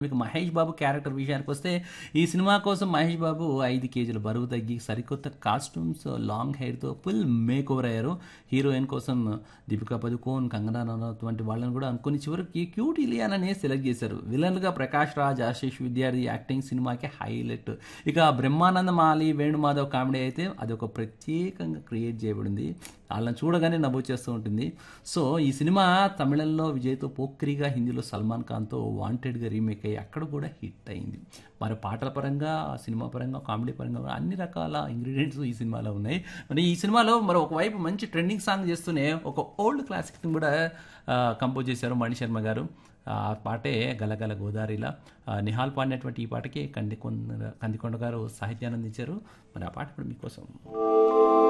మీకు మహేష్ బాబు క్యారెక్టర్ విషయానికి వస్తే ఈ సినిమా కోసం మహేష్ బాబు ఐదు కేజీల బరువు తగ్గి సరికొత్త కాస్ట్యూమ్స్ లాంగ్ హెయిర్తో ఫుల్ మేక్ ఓవర్ అయ్యారు హీరోయిన్ కోసం దీపికా పదుకోన్ కంగనా రనౌత్ వంటి వాళ్ళని కూడా అనుకుని చివరికి క్యూట్ ఇలియాననే సెలెక్ట్ చేశారు విలన్లుగా ప్రకాష్ రాజ్ ఆశీష్ విద్యార్థి యాక్టింగ్ సినిమాకి హైలైట్ ఇక బ్రహ్మానంద మాలి వేణుమాధవ్ కామెడీ అయితే అది ఒక ప్రత్యేకంగా క్రియేట్ చేయబడింది వాళ్ళని చూడగానే నవ్వు చేస్తూ ఉంటుంది సో ఈ సినిమా తమిళంలో విజయ్తో పోక్రిగా హిందీలో సల్మాన్ ఖాన్తో వాంటెడ్గా రీమేక్ అయ్యి అక్కడ కూడా హిట్ అయింది మరి పాటల పరంగా సినిమా పరంగా కామెడీ పరంగా కూడా అన్ని రకాల ఇంగ్రీడియంట్స్ ఈ సినిమాలో ఉన్నాయి మరి ఈ సినిమాలో మరి ఒకవైపు మంచి ట్రెండింగ్ సాంగ్ చేస్తూనే ఒక ఓల్డ్ క్లాసిక్ని కూడా కంపోజ్ చేశారు మణి శర్మ గారు ఆ పాటే గలగల గోదావరిలా నిహాల్ పాడినటువంటి ఈ పాటకి కందికొండ కందికొండ గారు సాహిత్యాన్ని అందించారు మరి ఆ పాట ఇప్పుడు మీకోసం